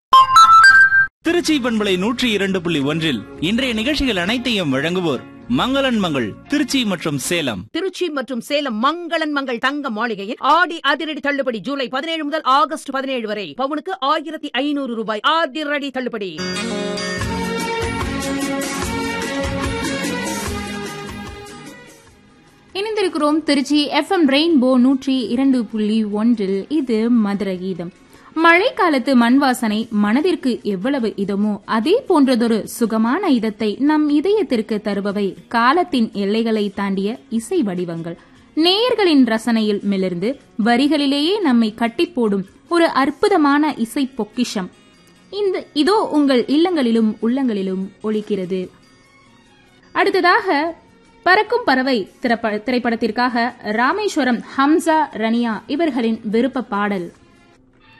திருச்சி பண்பலை நூற்றி இரண்டு புள்ளி ஒன்றில் இன்றைய நிகழ்ச்சிகள் அனைத்தையும் வழங்குவோர் மங்களன் மங்கள் திருச்சி மற்றும் சேலம் திருச்சி மற்றும் சேலம் மங்களன் மங்கள் தங்க மாளிகையில் ஆடி அதிரடி தள்ளுபடி ஜூலை பதினேழு முதல் ஆகஸ்ட் பதினேழு வரை பவுனுக்கு ஆயிரத்தி ஐநூறு ரூபாய் அதிரடி தள்ளுபடி இணைந்திருக்கிறோம் திருச்சி எஃப்எம் ரெயின்போ நூற்றி இரண்டு புள்ளி ஒன்றில் இது மதுர கீதம் மழைக்காலத்து மண் வாசனை மனதிற்கு எவ்வளவு இதமோ அதே போன்றதொரு சுகமான இதத்தை நம் இதயத்திற்கு தருபவை காலத்தின் எல்லைகளை தாண்டிய இசை வடிவங்கள் நேயர்களின் ரசனையில் மிளர்ந்து வரிகளிலேயே நம்மை கட்டிப்போடும் ஒரு அற்புதமான இசை பொக்கிஷம் இந்த இதோ உங்கள் இல்லங்களிலும் உள்ளங்களிலும் ஒலிக்கிறது அடுத்ததாக பறக்கும் பறவை திரைப்ப- திரைப்படத்திற்காக ராமேஸ்வரம் ஹம்சா ரனியா இவர்களின் விருப்ப பாடல்